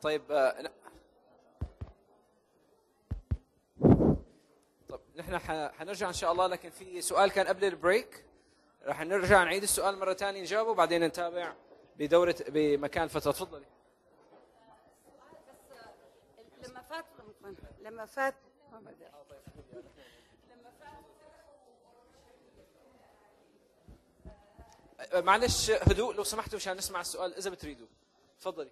طيب آه، ن- طيب نحن ح- حنرجع ان شاء الله لكن في سؤال كان قبل البريك راح نرجع نعيد السؤال مره ثانيه نجاوبه وبعدين نتابع بدوره بمكان الفتره تفضلي لما فات لما فات آه، معلش هدوء لو سمحتوا مشان نسمع السؤال اذا بتريدوا تفضلي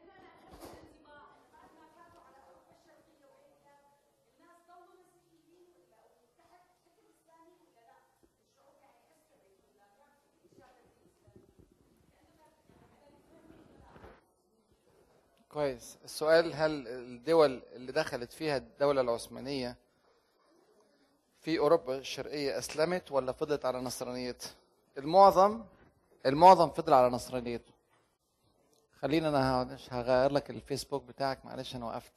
كويس السؤال هل الدول اللي دخلت فيها الدولة العثمانية في أوروبا الشرقية أسلمت ولا فضلت على نصرانيتها المعظم المعظم فضل على نصرانيته خلينا انا معلش هغير لك الفيسبوك بتاعك معلش انا وقفت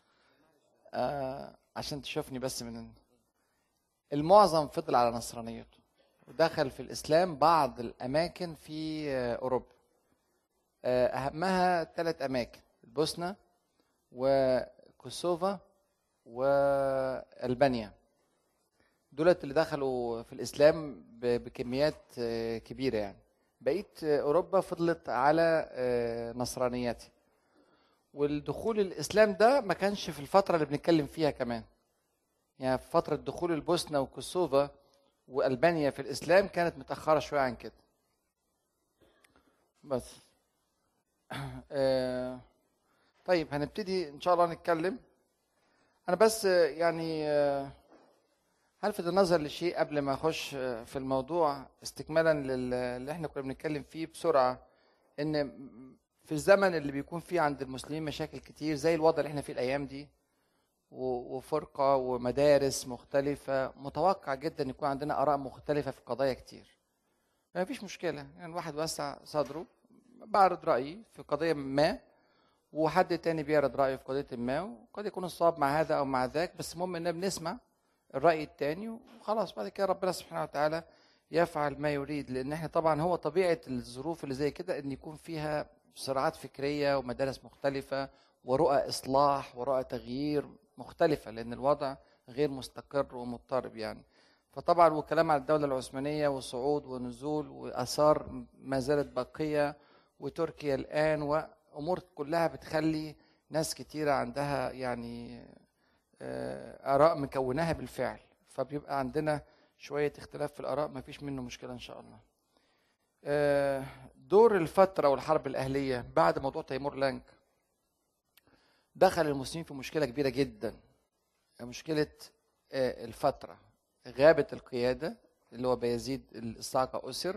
آه عشان تشوفني بس من المعظم فضل على نصرانيته ودخل في الاسلام بعض الاماكن في آه، اوروبا آه، اهمها ثلاث اماكن البوسنه وكوسوفا والبانيا دولت اللي دخلوا في الاسلام ب- بكميات آه، كبيره يعني بقيه آه، اوروبا فضلت على آه، نصرانيتها والدخول الاسلام ده ما كانش في الفتره اللي بنتكلم فيها كمان يعني في فتره دخول البوسنه وكوسوفا والبانيا في الاسلام كانت متاخره شويه عن كده بس آه، طيب هنبتدي ان شاء الله نتكلم انا بس آه، يعني آه، هلفت النظر لشيء قبل ما اخش آه، في الموضوع استكمالا للي احنا كنا بنتكلم فيه بسرعه ان في الزمن اللي بيكون فيه عند المسلمين مشاكل كتير زي الوضع اللي احنا فيه الايام دي و- وفرقه ومدارس مختلفه متوقع جدا يكون عندنا اراء مختلفه في قضايا كتير ما فيش مشكله يعني الواحد وسع صدره بعرض رايي في قضيه ما وحد تاني بيعرض رايه في قضيه ما وقد يكون الصواب مع هذا او مع ذاك بس المهم اننا بنسمع الراي التاني وخلاص بعد كده ربنا سبحانه وتعالى يفعل ما يريد لان احنا طبعا هو طبيعه الظروف اللي زي كده ان يكون فيها صراعات فكريه ومدارس مختلفه ورؤى اصلاح ورؤى تغيير مختلفه لان الوضع غير مستقر ومضطرب يعني فطبعا والكلام على الدوله العثمانيه وصعود ونزول واثار ما زالت باقيه وتركيا الان وامور كلها بتخلي ناس كتيره عندها يعني آه، اراء مكوناها بالفعل فبيبقى عندنا شويه اختلاف في الاراء ما فيش منه مشكله ان شاء الله آه، دور الفتره والحرب الاهليه بعد موضوع تيمور لانك دخل المسلمين في مشكله كبيره جدا مشكله آه، الفتره غابت القياده اللي هو بيزيد الصعقه اسر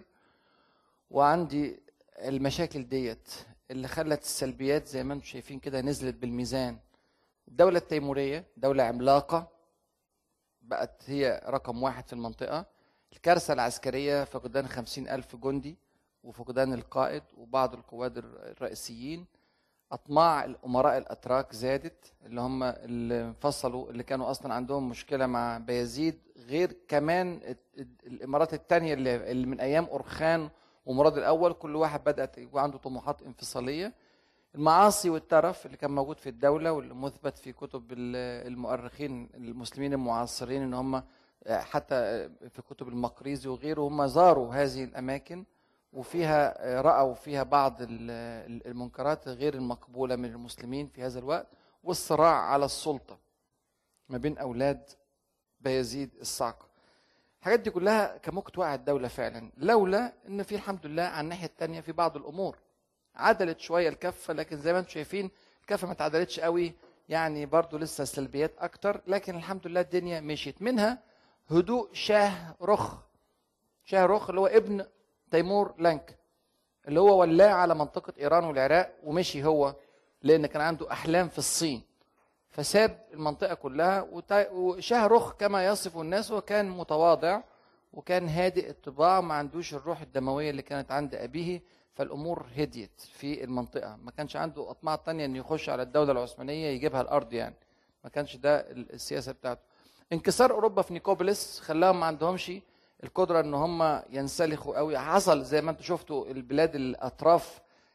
وعندي المشاكل ديت اللي خلت السلبيات زي ما انتم شايفين كده نزلت بالميزان الدولة التيمورية دولة عملاقة بقت هي رقم واحد في المنطقة الكارثة العسكرية فقدان خمسين ألف جندي وفقدان القائد وبعض القواد الرئيسيين أطماع الأمراء الأتراك زادت اللي هم اللي انفصلوا اللي كانوا أصلا عندهم مشكلة مع بيزيد غير كمان ال- ال- الإمارات التانية اللي اللي من أيام أرخان ومراد الأول كل واحد بدأت يبقى عنده طموحات انفصالية المعاصي والترف اللي كان موجود في الدولة واللي مثبت في كتب ال- المؤرخين المسلمين المعاصرين ان هم حتى في كتب المقريزي وغيره هم زاروا هذه الأماكن وفيها رأوا فيها بعض ال- المنكرات غير المقبولة من المسلمين في هذا الوقت والصراع على السلطة ما بين أولاد بيزيد الصعقة الحاجات دي كلها كان ممكن توقع الدولة فعلا لولا ان في الحمد لله على الناحية التانية في بعض الأمور عدلت شويه الكفه لكن زي ما انتم شايفين الكفه ما اتعدلتش قوي يعني برضو لسه سلبيات اكتر لكن الحمد لله الدنيا مشيت منها هدوء شاه رخ شاه رخ اللي هو ابن تيمور لانك اللي هو ولاه على منطقه ايران والعراق ومشي هو لان كان عنده احلام في الصين فساب المنطقه كلها وتا- وشاه رخ كما يصف الناس وكان متواضع وكان هادئ الطباع ما عندوش الروح الدمويه اللي كانت عند ابيه فالامور هديت في المنطقه ما كانش عنده اطماع تانية انه يخش على الدوله العثمانيه يجيبها الارض يعني ما كانش ده ال- السياسه بتاعته انكسار اوروبا في نيكوبوليس خلاهم ما عندهمش القدره ان هم ينسلخوا قوي حصل زي ما انتم شفتوا البلاد الاطراف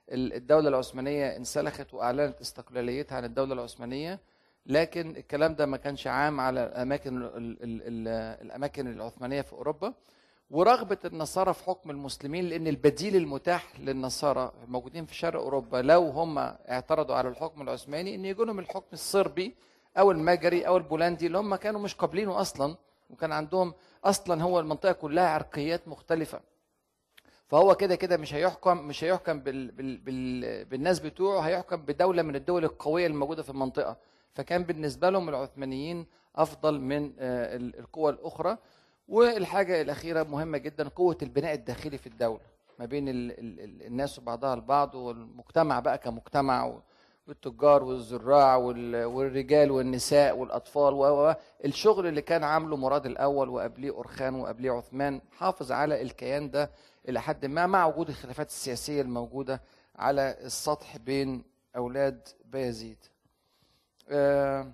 ال- الدولة العثمانية انسلخت وأعلنت استقلاليتها عن الدولة العثمانية لكن الكلام ده ما كانش عام على الأماكن ال- ال- ال- الأماكن العثمانية في أوروبا ورغبة النصارى في حكم المسلمين لأن البديل المتاح للنصارى الموجودين في شرق أوروبا لو هم اعترضوا على الحكم العثماني إن يجوا لهم الحكم الصربي أو المجري أو البولندي اللي هم كانوا مش قابلينه أصلا وكان عندهم أصلا هو المنطقة كلها عرقيات مختلفة فهو كده كده مش هيحكم مش هيحكم بال بال بال بالناس بتوعه هيحكم بدولة من الدول القوية الموجودة في المنطقة فكان بالنسبة لهم العثمانيين أفضل من آه، ال- القوى الأخرى والحاجة الأخيرة مهمة جدا قوة البناء الداخلي في الدولة ما بين ال ال ال الناس وبعضها البعض والمجتمع بقى كمجتمع و- والتجار والزراع وال- والرجال والنساء والأطفال و و- الشغل اللي كان عامله مراد الأول وقبليه أرخان وقبليه عثمان حافظ على الكيان ده إلى حد ما مع وجود الخلافات السياسية الموجودة على السطح بين أولاد بايزيد آه،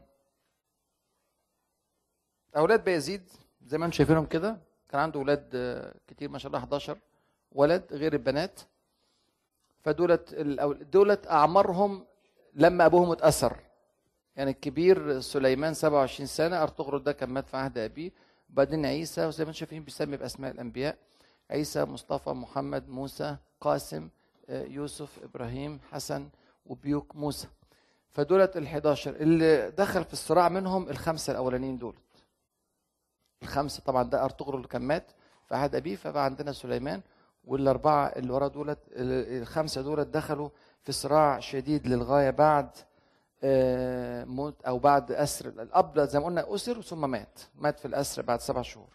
أولاد بايزيد زي ما انتم شايفينهم كده كان عنده أولاد آه، كتير ما شاء الله 11 ولد غير البنات فدولت الأول- دولت أعمارهم لما أبوهم اتأثر يعني الكبير سليمان 27 سنة أرطغرل ده كان مات في عهد أبيه وبعدين عيسى وزي ما انتم شايفين بيسمي بأسماء الأنبياء عيسى مصطفى محمد موسى قاسم آه، يوسف إبراهيم حسن وبيوك موسى فدولت ال 11 اللي دخل في الصراع منهم الخمسة الأولانيين دولت الخمسة طبعا ده أرطغرل اللي كان مات في عهد أبيه فبقى عندنا سليمان والأربعة اللي ورا دولت ال- الخمسة دولت دخلوا في صراع شديد للغاية بعد آه، موت أو بعد أسر الأب زي ما قلنا أسر ثم مات مات في الأسر بعد سبع شهور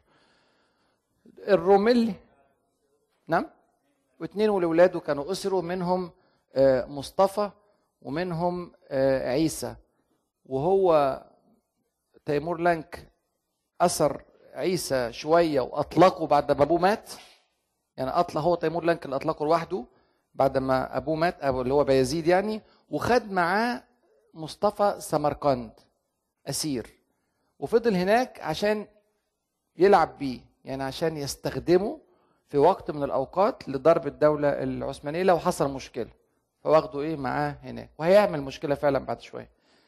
الروميلي نعم واثنين ولاولاده كانوا أسروا منهم آه، مصطفى ومنهم آه، عيسى وهو تيمور لانك أسر عيسى شوية وأطلقه بعد ما أبوه مات يعني أطلق هو تيمور لانك اللي أطلقه لوحده بعد ما أبوه مات أبو اللي هو بايزيد يعني وخد معاه مصطفى سمرقند أسير وفضل هناك عشان يلعب بيه يعني عشان يستخدمه في وقت من الأوقات لضرب الدولة العثمانية لو حصل مشكلة فواخده إيه معاه هناك وهيعمل مشكلة فعلا بعد شوية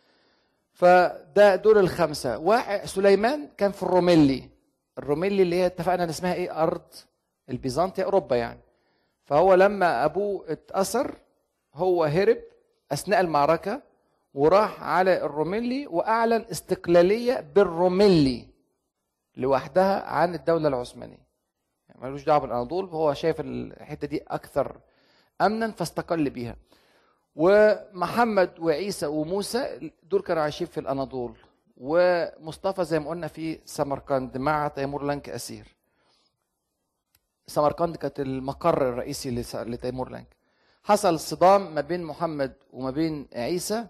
فده دول الخمسة واحد سليمان كان في الروميلي الروميلي اللي هي اتفقنا ان اسمها ايه ارض البيزنطية اوروبا يعني فهو لما ابوه اتأثر هو هرب اثناء المعركة وراح على الروميلي واعلن استقلالية بالروميلي لوحدها عن الدولة العثمانية يعني ملوش دعوة بالاناضول هو شايف الحتة دي اكثر امنا فاستقل بيها ومحمد وعيسى وموسى دول كانوا عايشين في الاناضول ومصطفى زي ما قلنا في سمرقند مع تيمور لانك اسير سمرقند كانت المقر الرئيسي لس- لتيمور لانك حصل صدام ما بين محمد وما بين عيسى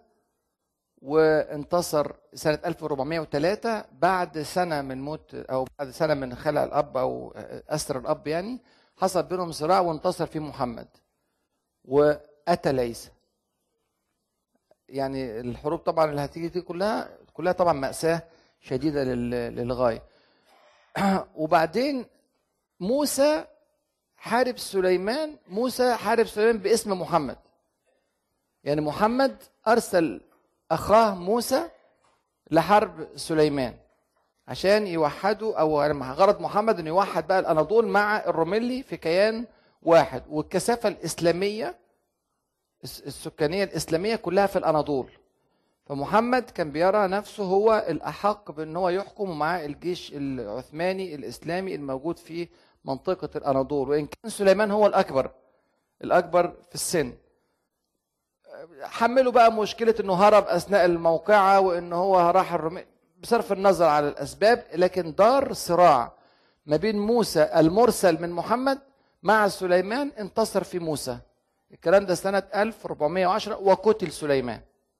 وانتصر سنة 1403 بعد سنة من موت أو بعد سنة من خلع الأب أو أسر الأب يعني حصل بينهم صراع وانتصر فيه محمد وقتل عيسى يعني الحروب طبعا اللي هتيجي دي كلها كلها طبعا مأساة شديدة لل- للغاية وبعدين موسى حارب سليمان موسى حارب سليمان باسم محمد يعني محمد أرسل أخاه موسى لحرب سليمان عشان يوحدوا أو يعني غرض محمد أنه يوحد بقى الأناضول مع الروميلي في كيان واحد والكثافة الإسلامية الس- السكانية الإسلامية كلها في الأناضول فمحمد كان بيرى نفسه هو الأحق بأن هو يحكم مع الجيش العثماني الإسلامي الموجود في منطقة الأناضول وإن كان سليمان هو الأكبر الأكبر في السن حملوا بقى مشكلة أنه هرب أثناء الموقعة وأنه هو راح الرومي بصرف النظر على الأسباب لكن دار صراع ما بين موسى المرسل من محمد مع سليمان انتصر في موسى الكلام ده سنة 1410 وقتل سليمان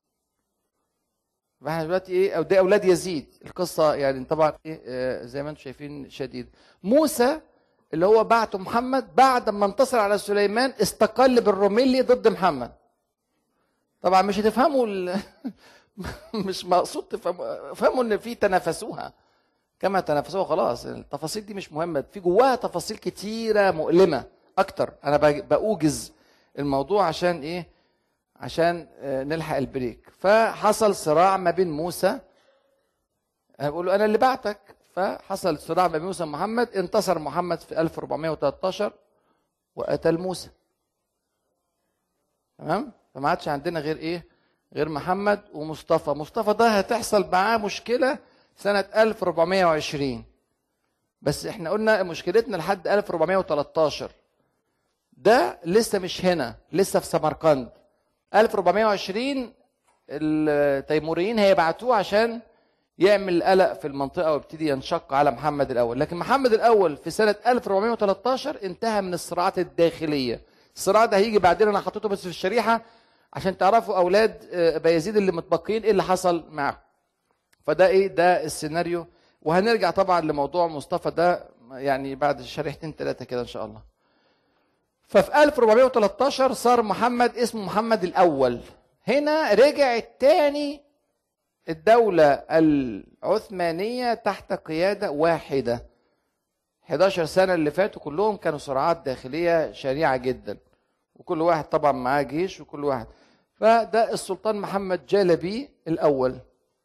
فاحنا دلوقتي ايه او ده اولاد يزيد القصه يعني طبعا ايه آه، زي ما انتم شايفين شديد موسى اللي هو بعته محمد بعد ما انتصر على سليمان استقل بالروميلي ضد محمد طبعا مش هتفهموا ال... مش مقصود تفهموا فهموا ان في تنافسوها كما تنافسوها خلاص التفاصيل دي مش مهمه في جواها تفاصيل كتيره مؤلمه اكتر انا بج- باوجز الموضوع عشان ايه عشان آه، نلحق البريك فحصل صراع ما بين موسى بقول له انا اللي بعتك فحصل صراع ما بين موسى ومحمد انتصر محمد في 1413 وقتل موسى تمام فما عادش عندنا غير ايه غير محمد ومصطفى مصطفى ده هتحصل معاه مشكله سنه 1420 بس احنا قلنا مشكلتنا لحد 1413 ده لسه مش هنا لسه في سمرقند 1420 التيموريين هيبعتوه عشان يعمل قلق في المنطقه ويبتدي ينشق على محمد الاول لكن محمد الاول في سنه 1413 انتهى من الصراعات الداخليه الصراع ده هيجي بعدين انا حطيته بس في الشريحه عشان تعرفوا اولاد آه، بايزيد اللي متبقيين ايه اللي حصل معاهم فده ايه ده السيناريو وهنرجع طبعا لموضوع مصطفى ده يعني بعد شريحتين ثلاثه كده ان شاء الله ففي 1413 صار محمد اسمه محمد الاول هنا رجع الثاني الدولة العثمانية تحت قيادة واحدة 11 سنة اللي فاتوا كلهم كانوا صراعات داخلية شريعة جدا وكل واحد طبعا معاه جيش وكل واحد فده السلطان محمد جالبي الأول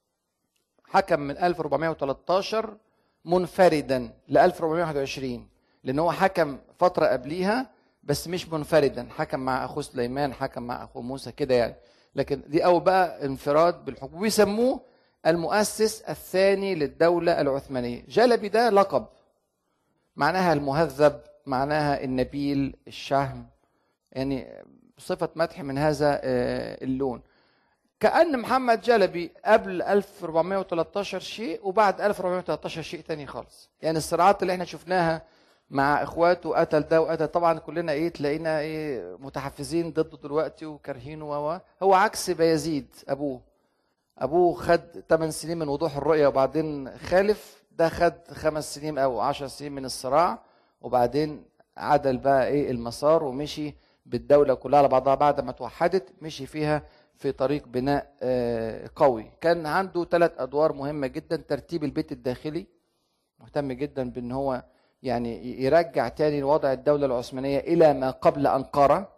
حكم من 1413 منفردا ل 1421 لأن هو حكم فترة قبليها بس مش منفردا حكم مع أخوه سليمان حكم مع أخوه موسى كده يعني لكن دي أول بقى انفراد بالحكم وبيسموه المؤسس الثاني للدولة العثمانية جلبي ده لقب معناها المهذب معناها النبيل الشهم يعني صفة مدح من هذا آه، اللون كأن محمد جلبي قبل 1413 شيء وبعد 1413 شيء تاني خالص يعني الصراعات اللي احنا شفناها مع اخواته قتل ده وقتل طبعا كلنا ايه تلاقينا ايه متحفزين ضده دلوقتي وكارهينه و هو عكس بيزيد ابوه ابوه خد 8 سنين من وضوح الرؤيه وبعدين خالف ده خد خمس سنين او 10 سنين من الصراع وبعدين عدل بقى ايه المسار ومشي بالدوله كلها على بعضها بعد ما توحدت مشي فيها في طريق بناء آه، قوي كان عنده ثلاث ادوار مهمه جدا ترتيب البيت الداخلي مهتم جدا بان هو يعني يرجع تاني وضع الدوله العثمانيه الى ما قبل انقره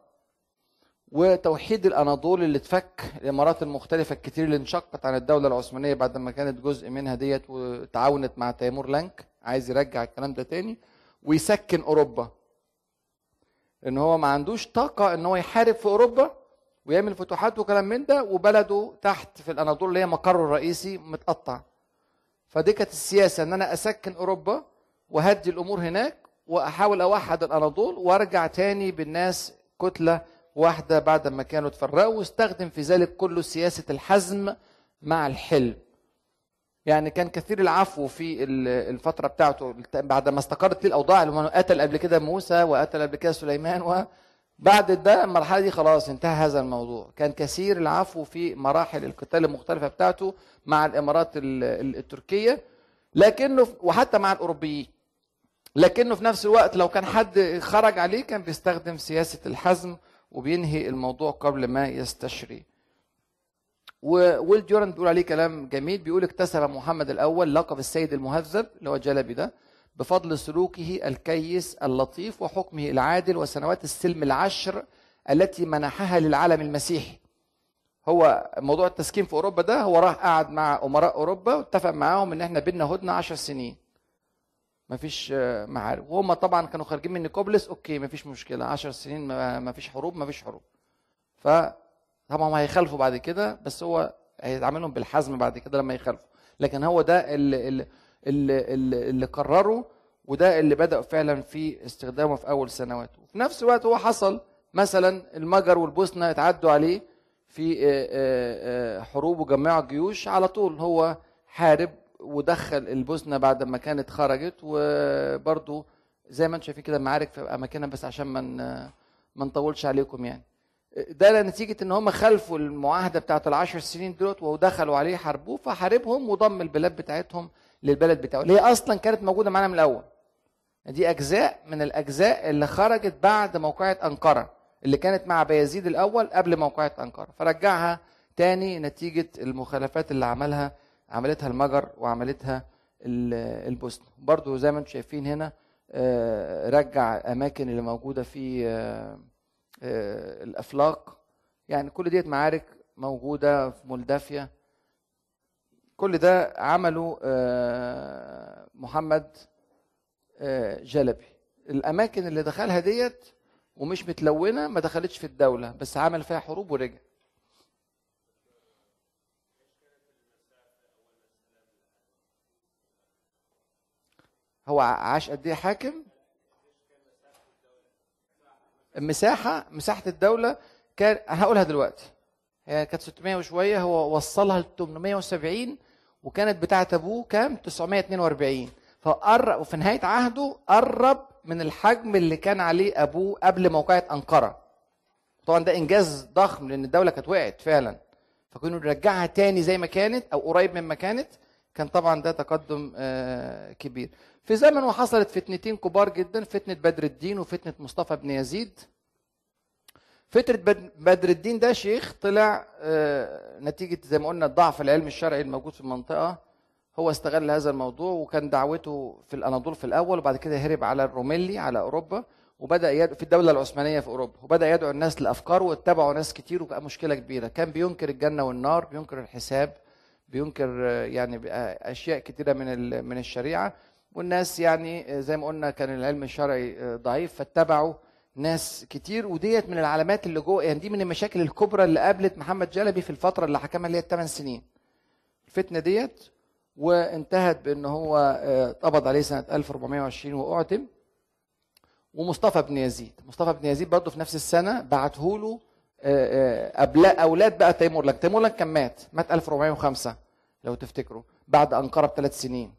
وتوحيد الاناضول اللي اتفك الامارات المختلفه الكتير اللي انشقت عن الدوله العثمانيه بعد ما كانت جزء منها ديت وتعاونت مع تيمور لانك عايز يرجع الكلام ده تاني ويسكن اوروبا لان هو ما عندوش طاقه ان هو يحارب في اوروبا ويعمل فتوحات وكلام من ده وبلده تحت في الاناضول اللي هي مقره الرئيسي متقطع فدي كانت السياسه ان انا اسكن اوروبا وهدي الامور هناك واحاول اوحد الاناضول وارجع تاني بالناس كتله واحده بعد ما كانوا اتفرقوا واستخدم في ذلك كله سياسه الحزم مع الحلم يعني كان كثير العفو في ال- الفتره بتاعته بعد ما استقرت ليه الاوضاع اللي هو قتل قبل كده موسى وقتل قبل كده سليمان وبعد ده المرحله دي خلاص انتهى هذا الموضوع كان كثير العفو في مراحل القتال المختلفه بتاعته مع الامارات ال- ال- التركيه لكنه وحتى مع الاوروبيين لكنه في نفس الوقت لو كان حد خرج عليه كان بيستخدم سياسه الحزم وبينهي الموضوع قبل ما يستشري وويل جوران بيقول عليه كلام جميل بيقول اكتسب محمد الاول لقب السيد المهذب اللي هو جلبي ده بفضل سلوكه الكيس اللطيف وحكمه العادل وسنوات السلم العشر التي منحها للعالم المسيحي هو موضوع التسكين في اوروبا ده هو راح قعد مع امراء اوروبا واتفق معاهم ان احنا بينا هدنه 10 سنين مفيش آه، معارك وهم طبعا كانوا خارجين من نيكوبلس اوكي مفيش مشكله 10 سنين ما- مفيش حروب مفيش حروب ف طبعا هم هيخالفوا بعد كده بس هو هيتعاملهم بالحزم بعد كده لما يخالفوا لكن هو ده اللي, اللي, اللي, اللي, اللي قرره وده اللي بدأ فعلا في استخدامه في أول سنواته وفي نفس الوقت هو حصل مثلا المجر والبوسنة اتعدوا عليه في آه، آه، آه، حروب وجمعوا جيوش على طول هو حارب ودخل البوسنة بعد ما كانت خرجت وبرضه زي ما انتم شايفين كده معارك في اماكنها بس عشان ما ن- ما نطولش عليكم يعني ده نتيجة ان هم خلفوا المعاهدة بتاعت العشر سنين دولت ودخلوا عليه حاربوه فحاربهم وضم البلاد بتاعتهم للبلد بتاعه اللي هي اصلا كانت موجودة معانا من الاول دي اجزاء من الاجزاء اللي خرجت بعد موقعة انقرة اللي كانت مع بايزيد الاول قبل موقعة انقرة فرجعها تاني نتيجة المخالفات اللي عملها عملتها المجر وعملتها ال- البوسنة برضو زي ما انتم شايفين هنا آه، رجع اماكن اللي موجودة في آه، آه، الافلاق يعني كل ديت معارك موجوده في مولدافيا كل ده عمله آه، محمد آه، جلبي الاماكن اللي دخلها ديت ومش متلونه ما دخلتش في الدوله بس عمل فيها حروب ورجع هو عاش قد ايه حاكم المساحه مساحه الدوله كان هقولها دلوقتي هي كانت 600 وشويه هو وصلها ل 870 وكانت بتاعه ابوه كام 942 فقرب وفي نهايه عهده قرب من الحجم اللي كان عليه ابوه قبل موقعه انقره طبعا ده انجاز ضخم لان الدوله كانت وقعت فعلا فكانوا نرجعها تاني زي ما كانت او قريب مما كانت كان طبعا ده تقدم آه، كبير في زمن وحصلت فتنتين كبار جدا فتنه بدر الدين وفتنه مصطفى بن يزيد فترة بد- بدر الدين ده شيخ طلع آه، نتيجة زي ما قلنا ضعف العلم الشرعي الموجود في المنطقة هو استغل هذا الموضوع وكان دعوته في الأناضول في الأول وبعد كده هرب على الروميلي على أوروبا وبدأ يدعو في الدولة العثمانية في أوروبا وبدأ يدعو الناس لأفكاره واتبعوا ناس كتير وبقى مشكلة كبيرة كان بينكر الجنة والنار بينكر الحساب بينكر آه، يعني بقى أشياء كتيرة من ال- من الشريعة والناس يعني آه، زي ما قلنا كان العلم الشرعي آه، ضعيف فاتبعوا ناس كتير وديت من العلامات اللي جوه يعني دي من المشاكل الكبرى اللي قابلت محمد جلبي في الفتره اللي حكمها اللي هي الثمان سنين الفتنه ديت وانتهت بان هو آه، اتقبض عليه سنه 1420 واعدم ومصطفى بن يزيد مصطفى بن يزيد برضه في نفس السنه بعته له أبلا اولاد بقى تيمور لانك تيمور لانك كان مات مات 1405 لو تفتكروا بعد انقره بثلاث سنين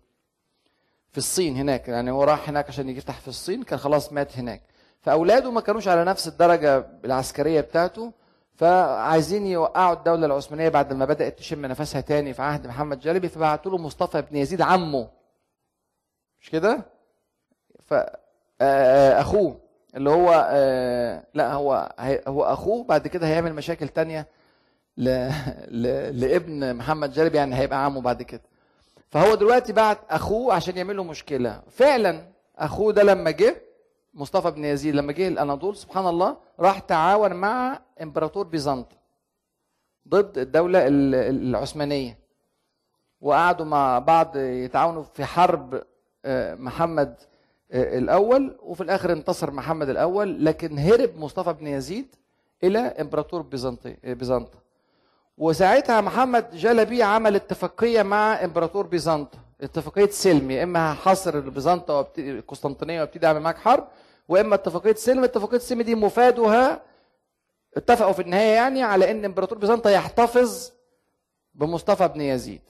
في الصين هناك يعني هو راح هناك عشان يفتح في الصين كان خلاص مات هناك فاولاده ما كانوش على نفس الدرجه العسكريه بتاعته فعايزين يوقعوا الدوله العثمانيه بعد ما بدات تشم نفسها تاني في عهد محمد جلبي فبعتوا له مصطفى بن يزيد عمه مش كده ف آه، اخوه اللي هو آه، لا هو هي- هو اخوه بعد كده هيعمل مشاكل تانية ل... ل... لابن محمد جلبي يعني هيبقى عمه بعد كده فهو دلوقتي بعت اخوه عشان يعمل له مشكله فعلا اخوه ده لما جه مصطفى بن يزيد لما جه الاناضول سبحان الله راح تعاون مع امبراطور بيزنطة ضد الدوله ال- العثمانيه وقعدوا مع بعض يتعاونوا في حرب آه، محمد آه، الاول وفي الاخر انتصر محمد الاول لكن هرب مصطفى بن يزيد الى امبراطور بيزنطي آه، بيزنطة وساعتها محمد جلبي عمل اتفاقيه مع امبراطور بيزنطة اتفاقيه سلم يا اما هحاصر بيزنطة وابتدي القسطنطينيه وابتدي اعمل معاك حرب واما اتفاقيه سلم اتفاقيه سلم دي مفادها اتفقوا في النهايه يعني على ان امبراطور بيزنطة يحتفظ بمصطفى بن يزيد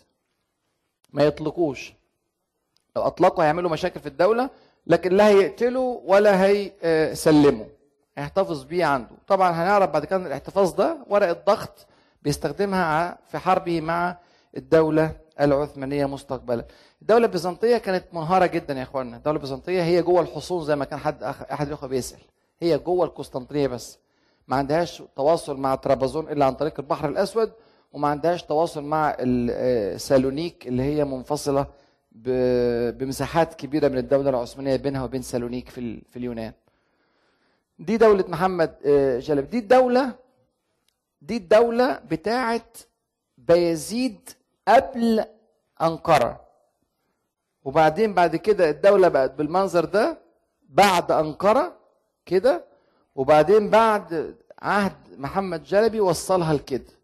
ما يطلقوش لو اطلقوا هيعملوا مشاكل في الدوله لكن لا هيقتلوا ولا هيسلموا هيحتفظ بيه عنده طبعا هنعرف بعد كده إن الاحتفاظ ده ورقه ضغط بيستخدمها ع- في حربه مع الدوله العثمانيه مستقبلا الدوله البيزنطيه كانت منهاره جدا يا اخوانا الدوله البيزنطيه هي جوه الحصون زي ما كان حد أخ... احد الاخوه بيسال هي جوه القسطنطينيه بس ما عندهاش تواصل مع طرابزون الا عن طريق البحر الاسود وما عندهاش تواصل مع ال- آه، سالونيك اللي هي منفصله ب- بمساحات كبيره من الدوله العثمانيه بينها وبين سالونيك في ال- في اليونان دي دوله محمد آه، جلب دي الدوله دي الدوله بتاعت بايزيد قبل انقره وبعدين بعد كده الدوله بقت بالمنظر ده بعد انقره كده وبعدين بعد عهد محمد جلبي وصلها لكده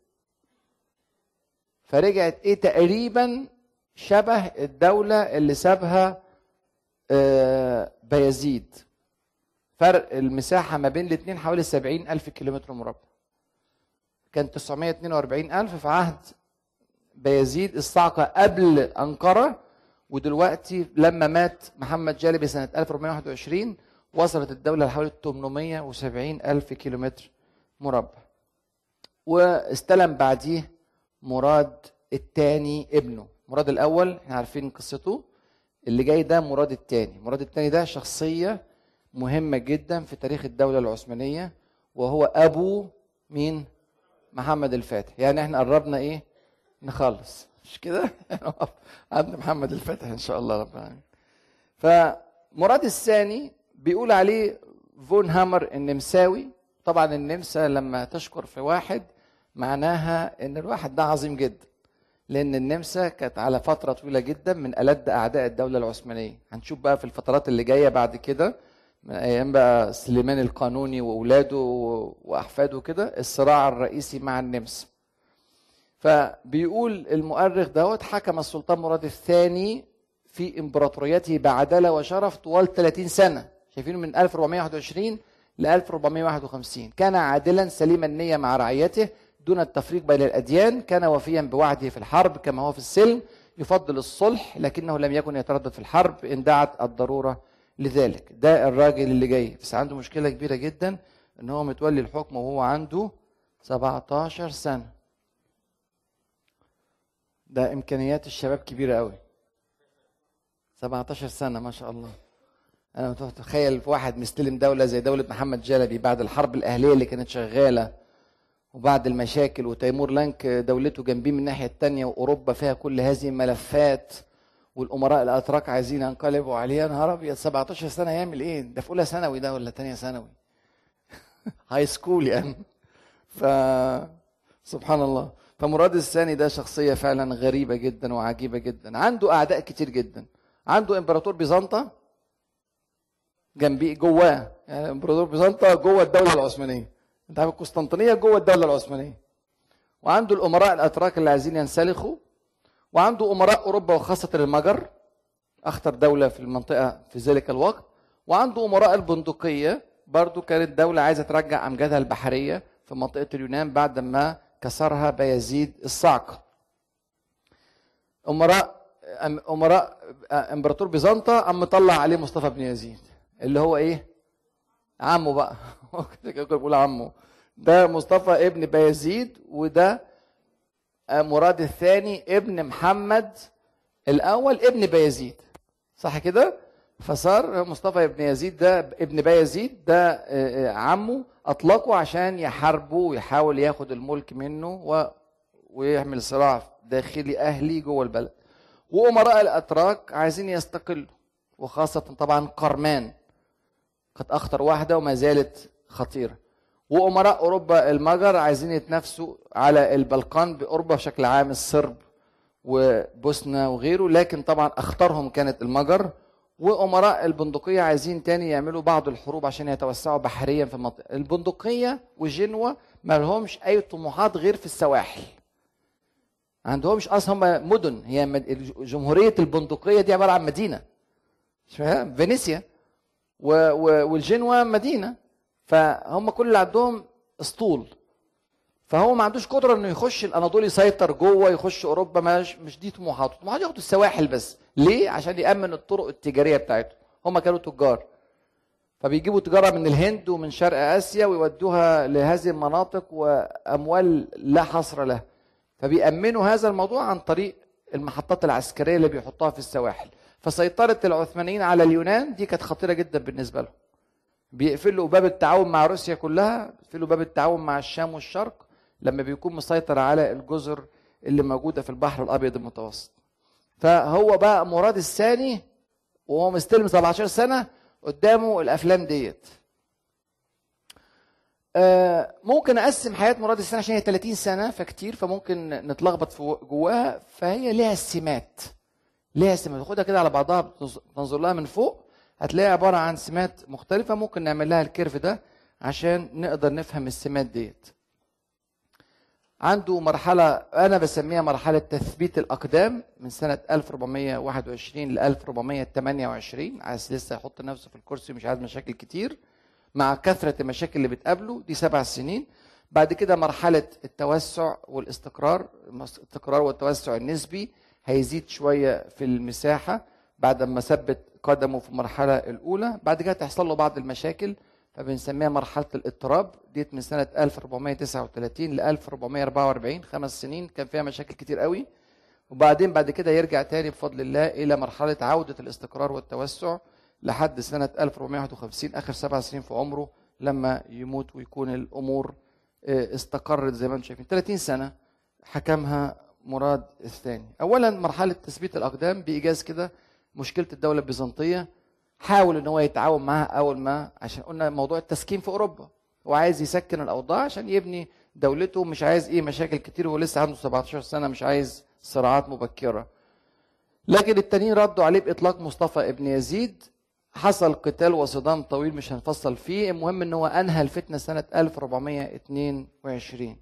فرجعت ايه تقريبا شبه الدولة اللي سابها آه، بايزيد فرق المساحة ما بين الاثنين حوالي 70 ألف كيلومتر مربع كان 942 ألف في عهد بايزيد الصعقة قبل أنقرة ودلوقتي لما مات محمد جالبي سنة 1421 وصلت الدولة لحوالي 870 ألف كيلومتر مربع واستلم بعديه مراد الثاني ابنه مراد الاول احنا عارفين قصته اللي جاي ده مراد الثاني مراد الثاني ده شخصيه مهمه جدا في تاريخ الدوله العثمانيه وهو ابو مين محمد الفاتح يعني احنا قربنا ايه نخلص مش كده نقف عند محمد الفاتح ان شاء الله رب العالمين فمراد الثاني بيقول عليه فون هامر النمساوي طبعا النمسا لما تشكر في واحد معناها ان الواحد ده عظيم جدا لان النمسا كانت على فتره طويله جدا من الد اعداء الدوله العثمانيه هنشوف بقى في الفترات اللي جايه بعد كده من ايام بقى سليمان القانوني واولاده واحفاده كده الصراع الرئيسي مع النمسا فبيقول المؤرخ دوت حكم السلطان مراد الثاني في امبراطوريته بعداله وشرف طوال 30 سنه شايفينه من 1421 ل 1451 كان عادلا سليم النيه مع رعيته دون التفريق بين الاديان كان وفيا بوعده في الحرب كما هو في السلم يفضل الصلح لكنه لم يكن يتردد في الحرب ان دعت الضروره لذلك ده الراجل اللي جاي بس عنده مشكله كبيره جدا ان هو متولي الحكم وهو عنده 17 سنه ده امكانيات الشباب كبيره قوي 17 سنه ما شاء الله انا متخيل في واحد مستلم دوله زي دوله محمد جلبي بعد الحرب الاهليه اللي كانت شغاله وبعد المشاكل وتيمور لانك دولته جنبيه من الناحيه الثانيه واوروبا فيها كل هذه الملفات والامراء الاتراك عايزين ينقلبوا عليه يا نهار ابيض 17 سنه يعمل ايه؟ ده في اولى ثانوي ده ولا ثانيه ثانوي؟ هاي سكول يعني ف سبحان الله فمراد الثاني ده شخصيه فعلا غريبه جدا وعجيبه جدا عنده اعداء كتير جدا عنده امبراطور بيزنطه جنبيه جواه يعني امبراطور بيزنطه جوه الدوله العثمانيه انت عارف القسطنطينيه جوه الدوله العثمانيه وعنده الامراء الاتراك اللي عايزين ينسلخوا وعنده امراء اوروبا وخاصه المجر اخطر دوله في المنطقه في ذلك الوقت وعنده امراء البندقيه برضو كانت دوله عايزه ترجع امجادها البحريه في منطقه اليونان بعد ما كسرها بايزيد الصعق امراء امراء امبراطور بيزنطة قام مطلع عليه مصطفى بن يزيد اللي هو ايه عمه بقى بيقول عمه ده مصطفى ابن بايزيد وده مراد الثاني ابن محمد الاول ابن بايزيد صح كده فصار مصطفى ابن يزيد ده ابن بايزيد ده عمه اطلقه عشان يحاربه ويحاول ياخد الملك منه و... ويعمل صراع داخلي اهلي جوه البلد وامراء الاتراك عايزين يستقلوا وخاصه طبعا قرمان كانت اخطر واحده وما زالت خطيره وامراء اوروبا المجر عايزين يتنافسوا على البلقان باوروبا بشكل عام الصرب وبوسنا وغيره لكن طبعا اخطرهم كانت المجر وامراء البندقيه عايزين تاني يعملوا بعض الحروب عشان يتوسعوا بحريا في المنطقه البندقيه وجنوة ما لهمش اي طموحات غير في السواحل عندهمش اصلا هم مدن هي جمهوريه البندقيه دي عباره عن مدينه فينيسيا والجنوة مدينه فهم كل اللي عندهم اسطول فهو ما عندوش قدره انه يخش الاناضول يسيطر جوه يخش اوروبا مش مش دي طموحاته طموحاته ياخدوا السواحل بس ليه عشان يامن الطرق التجاريه بتاعته هم كانوا تجار فبيجيبوا تجاره من الهند ومن شرق اسيا ويودوها لهذه المناطق واموال لا حصر لها فبيأمنوا هذا الموضوع عن طريق المحطات العسكريه اللي بيحطوها في السواحل فسيطره العثمانيين على اليونان دي كانت خطيره جدا بالنسبه لهم بيقفلوا باب التعاون مع روسيا كلها بيقفلوا باب التعاون مع الشام والشرق لما بيكون مسيطر على الجزر اللي موجوده في البحر الابيض المتوسط فهو بقى مراد الثاني وهو مستلم 17 سنه قدامه الافلام ديت آه ممكن اقسم حياه مراد الثاني عشان هي 30 سنه فكتير فممكن نتلخبط في جواها فهي ليها سمات ليها سمات خدها كده على بعضها تنظر لها من فوق هتلاقيها عباره عن سمات مختلفه ممكن نعمل لها الكيرف ده عشان نقدر نفهم السمات ديت عنده مرحلة أنا بسميها مرحلة تثبيت الأقدام من سنة 1421 ل 1428 عايز لسه يحط نفسه في الكرسي مش عايز مشاكل كتير مع كثرة المشاكل اللي بتقابله دي سبع سنين بعد كده مرحلة التوسع والاستقرار الاستقرار والتوسع النسبي هيزيد شوية في المساحة بعد ما ثبت قدمه في المرحلة الأولى بعد كده تحصل له بعض المشاكل فبنسميها مرحلة الاضطراب ديت من سنة 1439 ل 1444 خمس سنين كان فيها مشاكل كتير قوي وبعدين بعد كده يرجع تاني بفضل الله إلى مرحلة عودة الاستقرار والتوسع لحد سنة 1451 آخر سبع سنين في عمره لما يموت ويكون الأمور استقرت زي ما انتم شايفين 30 سنة حكمها مراد الثاني أولا مرحلة تثبيت الأقدام بإيجاز كده مشكلة الدولة البيزنطية حاول ان هو يتعاون معاها اول ما عشان قلنا موضوع التسكين في اوروبا هو عايز يسكن الاوضاع عشان يبني دولته مش عايز ايه مشاكل كتير وهو لسه عنده 17 سنه مش عايز صراعات مبكره لكن التانيين ردوا عليه باطلاق مصطفى ابن يزيد حصل قتال وصدام طويل مش هنفصل فيه المهم ان هو انهى الفتنه سنه 1422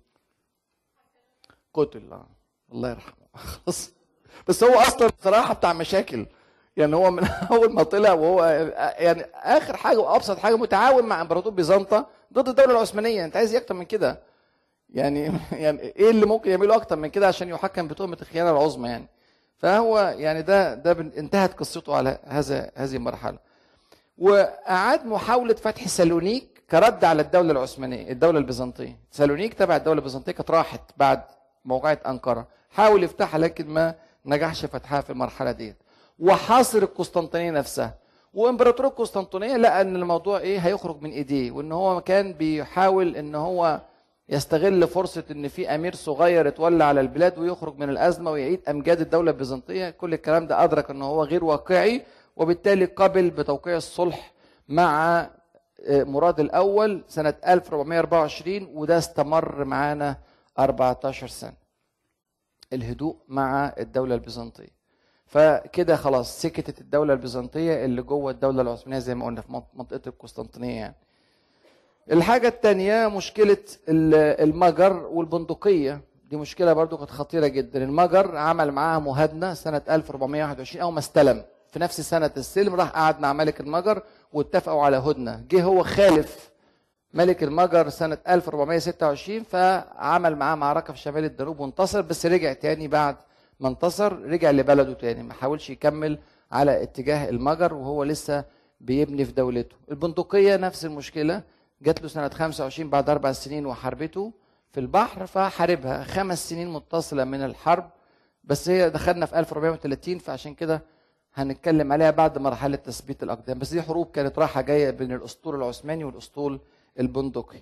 قتل آه. الله يرحمه خلاص بس هو اصلا بصراحه بتاع مشاكل يعني هو من اول ما طلع وهو يعني اخر حاجه وابسط حاجه متعاون مع امبراطور بيزنطه ضد الدوله العثمانيه انت عايز ايه اكتر من كده يعني يعني ايه اللي ممكن يعمله اكتر من كده عشان يحكم بتهمه الخيانه العظمى يعني فهو يعني ده ده بن- انتهت قصته على هذا هذه المرحله واعاد محاوله فتح سالونيك كرد على الدوله العثمانيه الدوله البيزنطيه سالونيك تبع الدوله البيزنطيه كانت راحت بعد موقعه انقره حاول يفتحها لكن ما نجحش فتحها في المرحله ديت وحاصر القسطنطينيه نفسها وامبراطور القسطنطينيه لقى ان الموضوع ايه هيخرج من ايديه وان هو كان بيحاول ان هو يستغل فرصة إن في أمير صغير اتولى على البلاد ويخرج من الأزمة ويعيد أمجاد الدولة البيزنطية، كل الكلام ده أدرك إن هو غير واقعي وبالتالي قبل بتوقيع الصلح مع آه، مراد الأول سنة 1424 وده استمر معانا 14 سنة. الهدوء مع الدولة البيزنطية. فكده خلاص سكتت الدولة البيزنطية اللي جوه الدولة العثمانية زي ما قلنا في منطقة القسطنطينية يعني. الحاجة التانية مشكلة ال- المجر والبندقية دي مشكلة برضو كانت خطيرة جدا المجر عمل معاها مهادنة سنة 1421 أول ما استلم في نفس سنة السلم راح قعد مع ملك المجر واتفقوا على هدنة جه هو خالف ملك المجر سنة 1426 فعمل معاه معركة في شمال الدانوب وانتصر بس رجع تاني بعد ما انتصر رجع لبلده تاني ما حاولش يكمل على اتجاه المجر وهو لسه بيبني في دولته البندقية نفس المشكلة جات له سنة 25 بعد أربع سنين وحاربته في البحر فحاربها خمس سنين متصلة من الحرب بس هي دخلنا في 1430 فعشان كده هنتكلم عليها بعد مرحلة تثبيت الأقدام بس دي حروب كانت رايحة جاية بين الأسطول العثماني والأسطول البندقي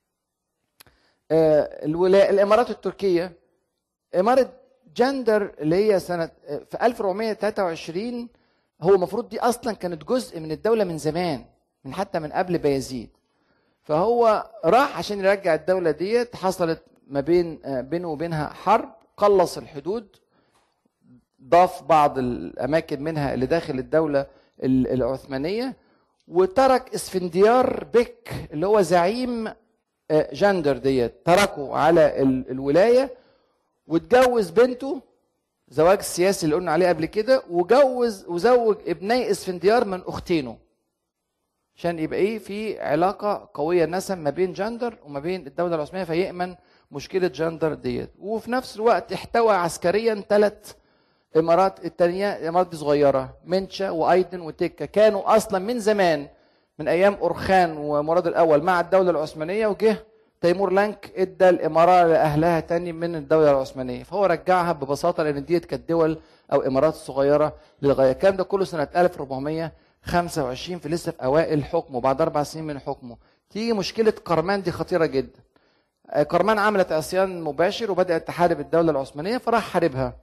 آه، الولا... الإمارات التركية إمارة جندر اللي هي سنة آه، في 1423 هو المفروض دي أصلا كانت جزء من الدولة من زمان من حتى من قبل بايزيد فهو راح عشان يرجع الدولة ديت حصلت ما بين آه، بينه وبينها حرب قلص الحدود ضاف بعض الأماكن منها اللي داخل الدولة ال- العثمانية وترك اسفنديار بك اللي هو زعيم آه، جندر ديت تركه على ال- الولاية واتجوز بنته زواج السياسي اللي قلنا عليه قبل كده وجوز وزوج ابني اسفنديار من اختينه عشان يبقى ايه في علاقه قويه نسم ما بين جندر وما بين الدوله العثمانيه فيامن مشكله جندر ديت وفي نفس الوقت احتوى عسكريا ثلاث امارات التانية الامارات دي صغيره منشا وايدن وتكا كانوا اصلا من زمان من ايام اورخان ومراد الاول مع الدوله العثمانيه وجه تيمور لانك ادى الاماره لاهلها تاني من الدوله العثمانيه فهو رجعها ببساطه لان ديت كانت دول او امارات صغيره للغايه الكلام ده كله سنه 1425 في لسه في اوائل حكمه بعد اربع سنين من حكمه تيجي مشكله قرمان دي خطيره جدا آه، قرمان عملت عصيان مباشر وبدات تحارب الدوله العثمانيه فراح حاربها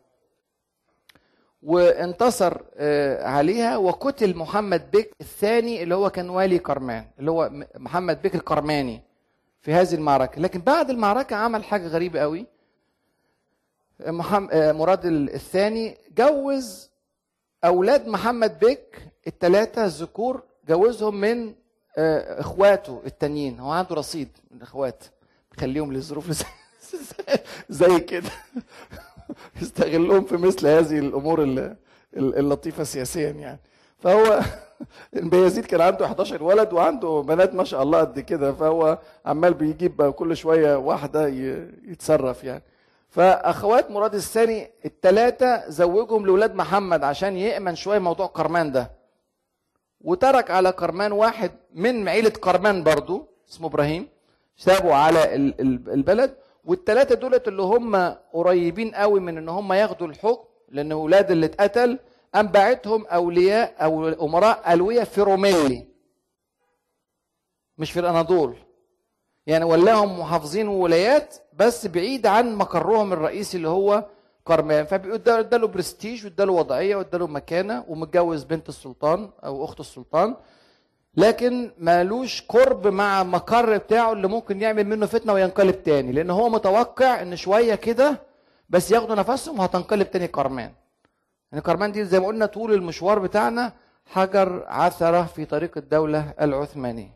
وانتصر آه، عليها وقتل محمد بك الثاني اللي هو كان والي كرمان اللي هو م- محمد بك الكرماني في هذه المعركة لكن بعد المعركة عمل حاجة غريبة قوي محم- آه، مراد ال- الثاني جوز أولاد محمد بك الثلاثة الذكور جوزهم من آه، إخواته التانيين هو عنده رصيد من الإخوات خليهم للظروف زي- زي كده يستغلهم في مثل هذه الامور ال- ال- اللطيفه سياسيا يعني فهو بايزيد كان عنده 11 ولد وعنده بنات ما شاء الله قد كده فهو عمال بيجيب بقى كل شويه واحده ي- يتصرف يعني فاخوات مراد الثاني الثلاثه زوجهم لاولاد محمد عشان يامن شويه موضوع كرمان ده وترك على كرمان واحد من عيله كرمان برضو اسمه ابراهيم سابوا على ال- ال- البلد والثلاثه دولت اللي هم قريبين قوي من ان هم ياخدوا الحكم لان اولاد اللي اتقتل قام باعتهم اولياء او امراء الويه في روميلي مش في الاناضول يعني ولاهم محافظين وولايات بس بعيد عن مقرهم الرئيسي اللي هو كرمان فاداله برستيج واداله وضعيه واداله مكانه ومتجوز بنت السلطان او اخت السلطان لكن مالوش قرب مع مقر بتاعه اللي ممكن يعمل منه فتنه وينقلب تاني لان هو متوقع ان شويه كده بس ياخدوا نفسهم وهتنقلب تاني كرمان يعني كرمان دي زي ما قلنا طول المشوار بتاعنا حجر عثره في طريق الدوله العثمانيه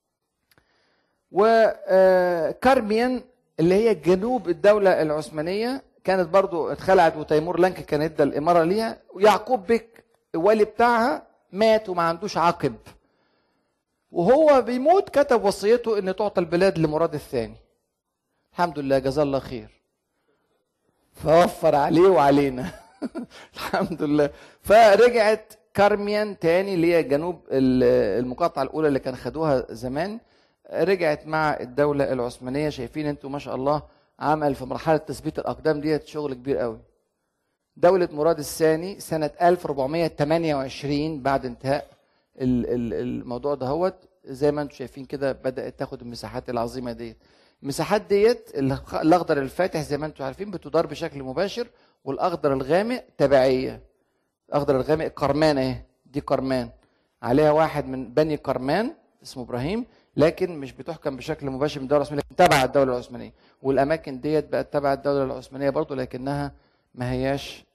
وكارميان اللي هي جنوب الدولة العثمانية كانت برضو اتخلعت وتيمور لانك كان ادى الإمارة ليها ويعقوب بك الوالي بتاعها مات وما عندوش عقب وهو بيموت كتب وصيته ان تعطى البلاد لمراد الثاني الحمد لله جزاه الله خير فوفر عليه وعلينا الحمد لله فرجعت كارميان تاني اللي هي جنوب المقاطعة الأولى اللي كان خدوها زمان رجعت مع الدولة العثمانية شايفين انتوا ما شاء الله عمل في مرحلة تثبيت الأقدام ديت شغل كبير قوي دولة مراد الثاني سنة 1428 بعد انتهاء الموضوع دهوت زي ما انتم شايفين كده بدأت تاخد المساحات العظيمة ديت المساحات ديت الأخضر الفاتح زي ما انتم عارفين بتدار بشكل مباشر والأخضر الغامق تبعية الأخضر الغامق قرمان اهي دي قرمان عليها واحد من بني قرمان اسمه إبراهيم لكن مش بتحكم بشكل مباشر من الدوله العثمانيه تبع الدوله العثمانيه والاماكن ديت بقت تبع الدوله العثمانيه برضه لكنها ما هياش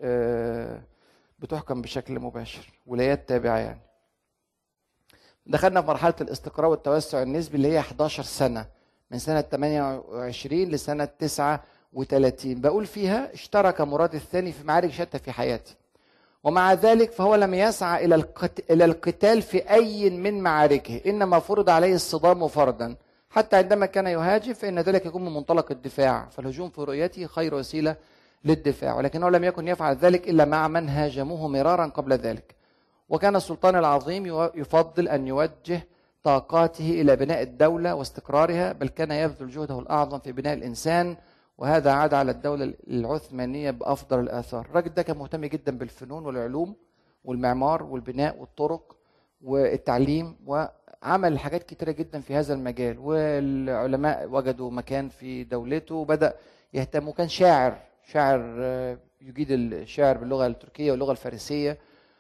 بتحكم بشكل مباشر ولايات تابعه يعني دخلنا في مرحله الاستقرار والتوسع النسبي اللي هي 11 سنه من سنه 28 لسنه 39 بقول فيها اشترك مراد الثاني في معارك شتى في حياتي ومع ذلك فهو لم يسعى الى الى القتال في اي من معاركه انما فرض عليه الصدام فرضا حتى عندما كان يهاجم فان ذلك يكون من منطلق الدفاع فالهجوم في رؤيته خير وسيله للدفاع ولكنه لم يكن يفعل ذلك الا مع من هاجموه مرارا قبل ذلك وكان السلطان العظيم يفضل ان يوجه طاقاته الى بناء الدوله واستقرارها بل كان يبذل جهده الاعظم في بناء الانسان وهذا عاد على الدولة العثمانية بأفضل الآثار الراجل ده كان مهتم جدا بالفنون والعلوم والمعمار والبناء والطرق والتعليم وعمل حاجات كتيرة جدا في هذا المجال والعلماء وجدوا مكان في دولته وبدأ يهتم وكان شاعر شاعر يجيد الشعر باللغة التركية واللغة الفارسية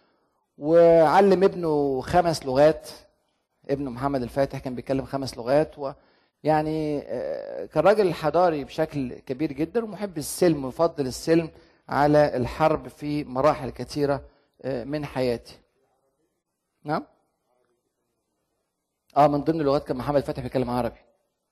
وعلم ابنه خمس لغات ابنه محمد الفاتح كان بيتكلم خمس لغات و يعني كان راجل حضاري بشكل كبير جدا ومحب السلم ويفضل السلم على الحرب في مراحل كثيره من حياتي نعم اه من ضمن اللغات كان محمد فتحي بيتكلم عربي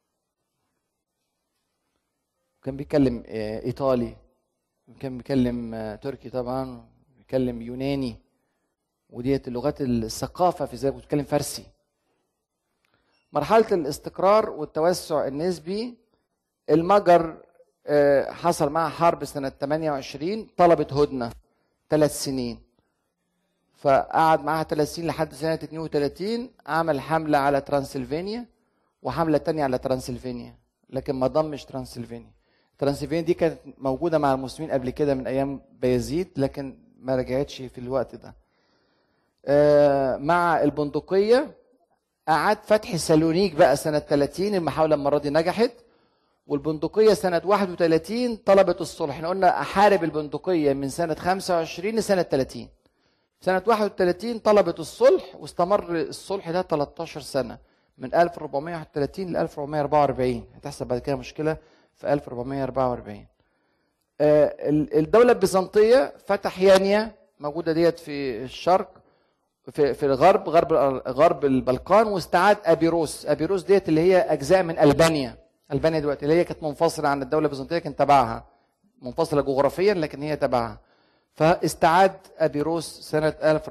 كان بيتكلم ايطالي كان بيتكلم تركي طبعا بيتكلم يوناني وديت اللغات الثقافه في ذلك بيتكلم فارسي مرحلة الاستقرار والتوسع النسبي المجر حصل معها حرب سنة 28 طلبت هدنة ثلاث سنين فقعد معاها ثلاث سنين لحد سنة 32 عمل حملة على ترانسلفانيا وحملة تانية على ترانسلفانيا لكن ما ضمش ترانسلفانيا ترانسلفانيا دي كانت موجودة مع المسلمين قبل كده من أيام بايزيد لكن ما رجعتش في الوقت ده مع البندقية أعاد فتح سالونيك بقى سنة 30 المحاولة المرة دي نجحت والبندقية سنة 31 طلبت الصلح احنا قلنا أحارب البندقية من سنة 25 لسنة 30 سنة 31 طلبت الصلح واستمر الصلح ده 13 سنة من 1431 ل 1444 هتحصل بعد كده مشكلة في 1444 الدولة البيزنطية فتح يانيا موجودة ديت في الشرق في في الغرب غرب غرب البلقان واستعاد ابيروس ابيروس ديت اللي هي اجزاء من البانيا البانيا دلوقتي اللي هي كانت منفصله عن الدوله البيزنطيه كان تبعها منفصله جغرافيا لكن هي تبعها فاستعاد ابيروس سنه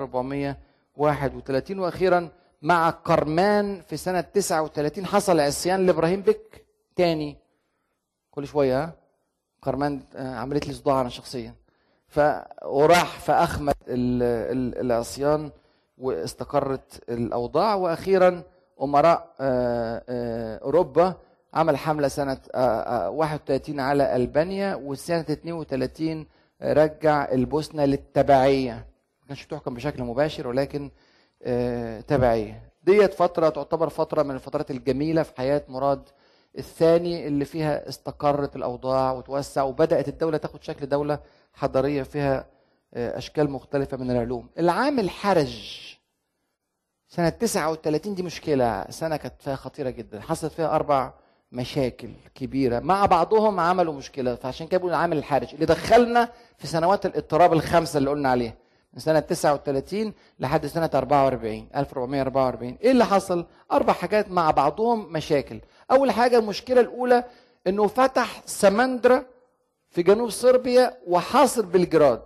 1431 واخيرا مع قرمان في سنه 39 حصل عصيان لابراهيم بك تاني كل شويه ها قرمان عملت لي صداع انا شخصيا ف وراح فاخمد العصيان واستقرت الاوضاع واخيرا امراء اوروبا عمل حمله سنه 31 على البانيا وسنه 32 رجع البوسنه للتبعيه ما كانش بتحكم بشكل مباشر ولكن تبعيه ديت فتره تعتبر فتره من الفترات الجميله في حياه مراد الثاني اللي فيها استقرت الاوضاع وتوسع وبدات الدوله تاخد شكل دوله حضاريه فيها اشكال مختلفه من العلوم العام الحرج سنة 39 دي مشكلة سنة كانت فيها خطيرة جدا حصلت فيها أربع مشاكل كبيرة مع بعضهم عملوا مشكلة فعشان كده بيقولوا العامل الحرج اللي دخلنا في سنوات الاضطراب الخمسة اللي قلنا عليها من سنة 39 لحد سنة 44 1444 ايه اللي حصل؟ أربع حاجات مع بعضهم مشاكل أول حاجة المشكلة الأولى إنه فتح سمندرا في جنوب صربيا وحاصر بلجراد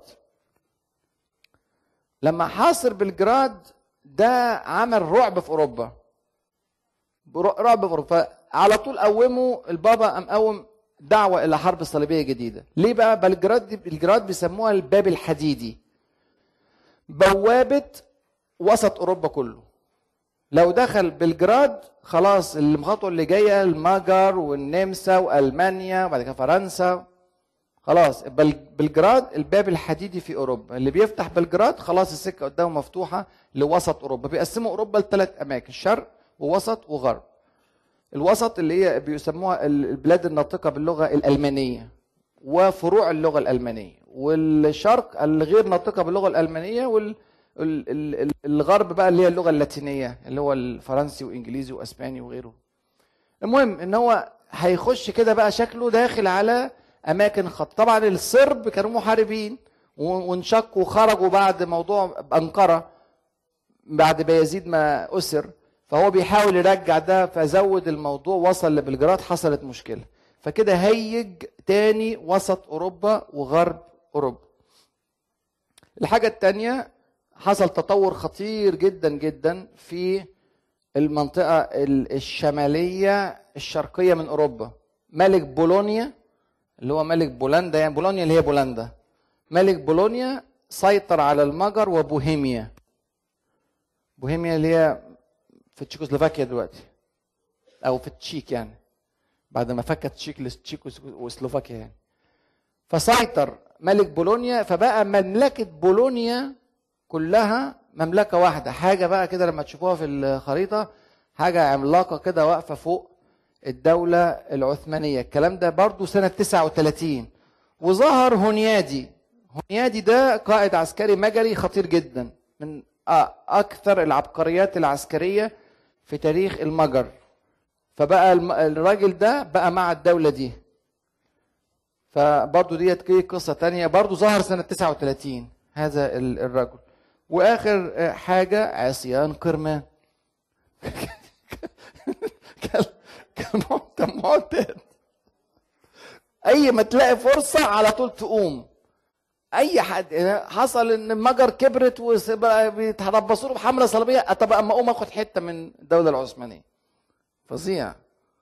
لما حاصر بلجراد ده عمل رعب في اوروبا رعب في اوروبا على طول قوموا البابا قام قوم دعوه الى حرب صليبيه جديده ليه بقى بلجراد دي بلجراد بيسموها الباب الحديدي بوابه وسط اوروبا كله لو دخل بلجراد خلاص الخطوه اللي جايه المجر والنمسا والمانيا وبعد كده فرنسا خلاص بل- بلجراد الباب الحديدي في اوروبا اللي بيفتح بلجراد خلاص السكه قدامه مفتوحه لوسط اوروبا بيقسموا اوروبا لثلاث اماكن شرق ووسط وغرب الوسط اللي هي بيسموها ال- البلاد الناطقه باللغه الالمانيه وفروع اللغه الالمانيه والشرق الغير ناطقه باللغه الالمانيه وال ال- ال- ال- الغرب بقى اللي هي اللغه اللاتينيه اللي هو الفرنسي وانجليزي واسباني وغيره المهم ان هو هيخش كده بقى شكله داخل على اماكن خط طبعا الصرب كانوا محاربين و- وانشقوا وخرجوا بعد موضوع انقره بعد بايزيد ما اسر فهو بيحاول يرجع ده فزود الموضوع وصل لبلجراد حصلت مشكله فكده هيج تاني وسط اوروبا وغرب اوروبا الحاجه الثانيه حصل تطور خطير جدا جدا في المنطقه ال- الشماليه الشرقيه من اوروبا ملك بولونيا اللي هو ملك بولندا يعني بولونيا اللي هي بولندا ملك بولونيا سيطر على المجر وبوهيميا بوهيميا اللي هي في تشيكوسلوفاكيا دلوقتي او في التشيك يعني بعد ما فكت تشيك لتشيك وسلوفاكيا يعني فسيطر ملك بولونيا فبقى مملكة بولونيا كلها مملكة واحدة حاجة بقى كده لما تشوفوها في الخريطة حاجة عملاقة كده واقفة فوق الدولة العثمانية الكلام ده برضو سنة 39 وظهر هونيادي هونيادي ده قائد عسكري مجري خطير جدا من أكثر العبقريات العسكرية في تاريخ المجر فبقى الم- الراجل ده بقى مع الدولة دي فبرضو ديت كي- قصة تانية برضو ظهر سنة 39 هذا ال- الرجل وآخر آه، حاجة عصيان قرمان كان كان معتاد معتاد اي ما تلاقي فرصه على طول تقوم اي حد حصل ان المجر كبرت وبقى بيتربصوا له بحمله صليبيه طب اما اقوم اخد حته من الدوله العثمانيه فظيع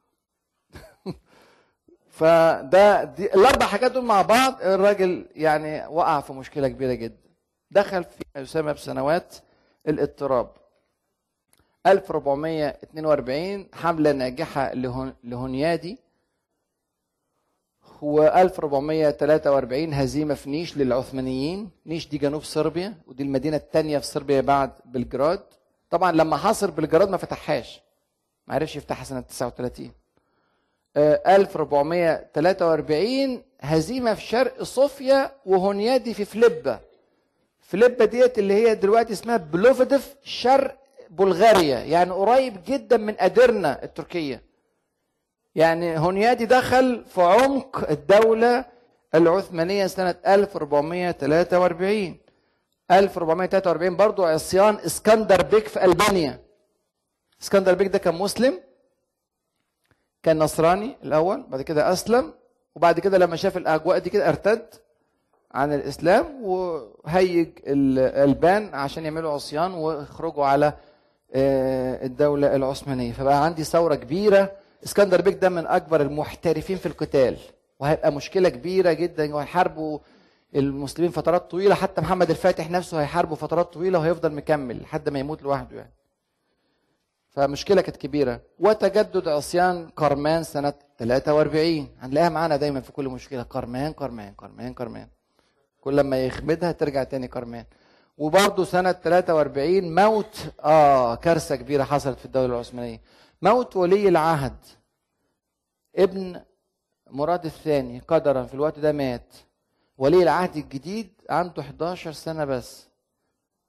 فده دي الاربع حاجات دول مع بعض الراجل يعني وقع في مشكله كبيره جدا دخل في ما يسمى بسنوات الاضطراب 1442 حملة ناجحة لهون- لهونيادي و 1443 هزيمة في نيش للعثمانيين نيش دي جنوب صربيا ودي المدينة الثانية في صربيا بعد بلجراد طبعا لما حاصر بلجراد ما فتحهاش ما عرفش يفتحها سنة 39 آه، 1443 هزيمة في شرق صوفيا وهونيادي في فليبا فليبا ديت اللي هي دلوقتي اسمها بلوفيدف شرق بلغاريا يعني قريب جدا من ادرنا التركيه يعني هونيادي دخل في عمق الدوله العثمانيه سنه 1443 1443 برضو عصيان اسكندر بيك في البانيا اسكندر بيك ده كان مسلم كان نصراني الاول بعد كده اسلم وبعد كده لما شاف الاجواء دي كده ارتد عن الاسلام وهيج الالبان عشان يعملوا عصيان ويخرجوا على آه، الدوله العثمانيه فبقى عندي ثوره كبيره اسكندر بيك ده من اكبر المحترفين في القتال وهيبقى مشكله كبيره جدا وهيحاربوا المسلمين فترات طويله حتى محمد الفاتح نفسه هيحاربه فترات طويله وهيفضل مكمل لحد ما يموت لوحده يعني فمشكله كانت كبيره وتجدد عصيان قرمان سنه 43 هنلاقيها معانا دايما في كل مشكله قرمان قرمان قرمان قرمان كل ما يخمدها ترجع تاني قرمان وبرضه سنة 43 موت اه كارثة كبيرة حصلت في الدولة العثمانية موت ولي العهد ابن مراد الثاني قدرا في الوقت ده مات ولي العهد الجديد عنده 11 سنة بس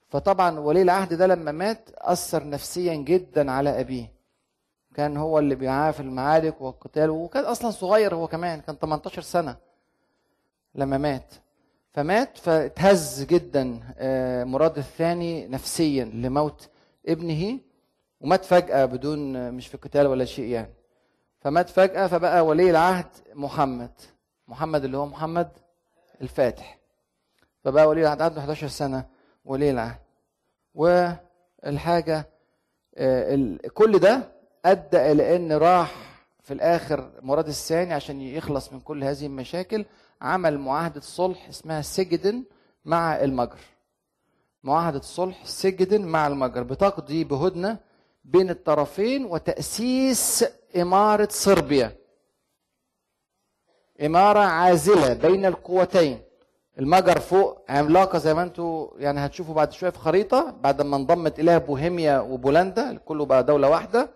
فطبعا ولي العهد ده لما مات اثر نفسيا جدا على ابيه كان هو اللي بيعاه في المعارك والقتال وكان اصلا صغير هو كمان كان 18 سنه لما مات فمات فاتهز جدا آه، مراد الثاني نفسيا لموت ابنه ومات فجأة بدون مش في قتال ولا شيء يعني فمات فجأة فبقى ولي العهد محمد محمد اللي هو محمد الفاتح فبقى ولي العهد عنده 11 سنة ولي العهد والحاجة آه، ال- كل ده أدى إلى أن راح في الآخر مراد الثاني عشان يخلص من كل هذه المشاكل عمل معاهدة صلح اسمها سجدن مع المجر معاهدة صلح سجدن مع المجر بتقضي بهدنة بين الطرفين وتأسيس إمارة صربيا إمارة عازلة بين القوتين المجر فوق عملاقة زي ما انتوا يعني هتشوفوا بعد شوية في خريطة بعد ما انضمت إليها بوهيميا وبولندا كله بقى دولة واحدة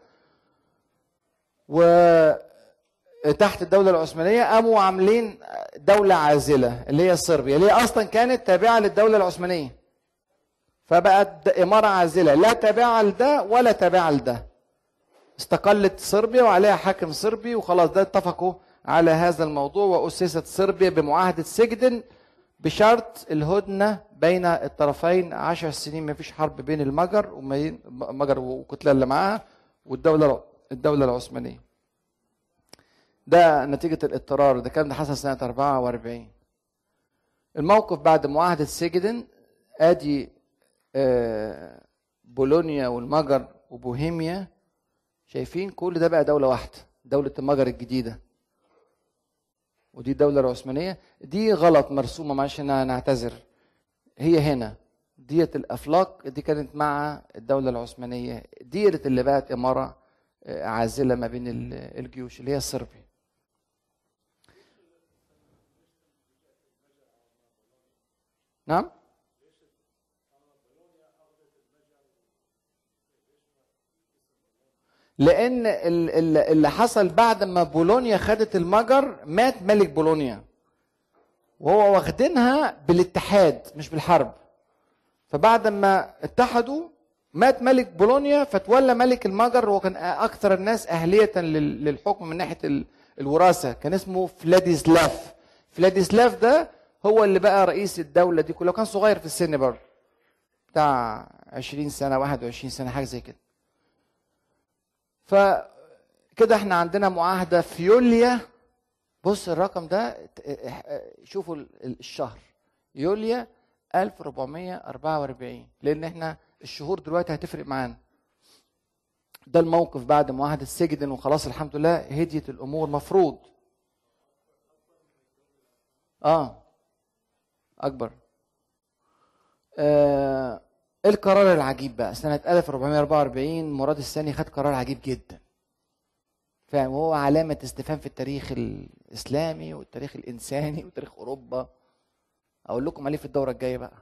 وتحت الدولة العثمانية قاموا عاملين دولة عازلة اللي هي صربيا اللي هي أصلا كانت تابعة للدولة العثمانية فبقت إمارة عازلة لا تابعة لده ولا تابعة لده استقلت صربيا وعليها حاكم صربي وخلاص ده اتفقوا على هذا الموضوع وأسست صربيا بمعاهدة سجدن بشرط الهدنة بين الطرفين عشر سنين ما فيش حرب بين المجر وبين المجر والكتلة اللي معاها والدولة الدولة العثمانية ده نتيجة الاضطرار ده كان ده حصل سنة 44 الموقف بعد معاهدة سجدن ادي آه، بولونيا والمجر وبوهيميا شايفين كل ده بقى دولة واحدة دولة المجر الجديدة ودي الدولة العثمانية دي غلط مرسومة معلش انا نعتذر هي هنا ديت الافلاق دي كانت مع الدولة العثمانية ديت اللي بقت امارة آه، عازلة ما بين ال- الجيوش اللي هي صربيا نعم لان ال- ال- اللي حصل بعد ما بولونيا خدت المجر مات ملك بولونيا وهو واخدينها بالاتحاد مش بالحرب فبعد ما اتحدوا مات ملك بولونيا فتولى ملك المجر وكان اكثر الناس اهليه لل- للحكم من ناحيه ال- الوراثه كان اسمه فلاديسلاف فلاديسلاف ده هو اللي بقى رئيس الدوله دي كلها كان صغير في السن برضه بتاع 20 سنه 21 سنه حاجه زي كده فكده احنا عندنا معاهده في يوليا بص الرقم ده ت- شوفوا ال- الشهر يوليا 1444 لان احنا الشهور دلوقتي هتفرق معانا ده الموقف بعد معاهده سجدن وخلاص الحمد لله هديت الامور مفروض اه اكبر آه القرار العجيب بقى سنة 1444 مراد الثاني خد قرار عجيب جدا فاهم وهو علامة استفهام في التاريخ الإسلامي والتاريخ الإنساني وتاريخ أوروبا أقول لكم عليه في الدورة الجاية بقى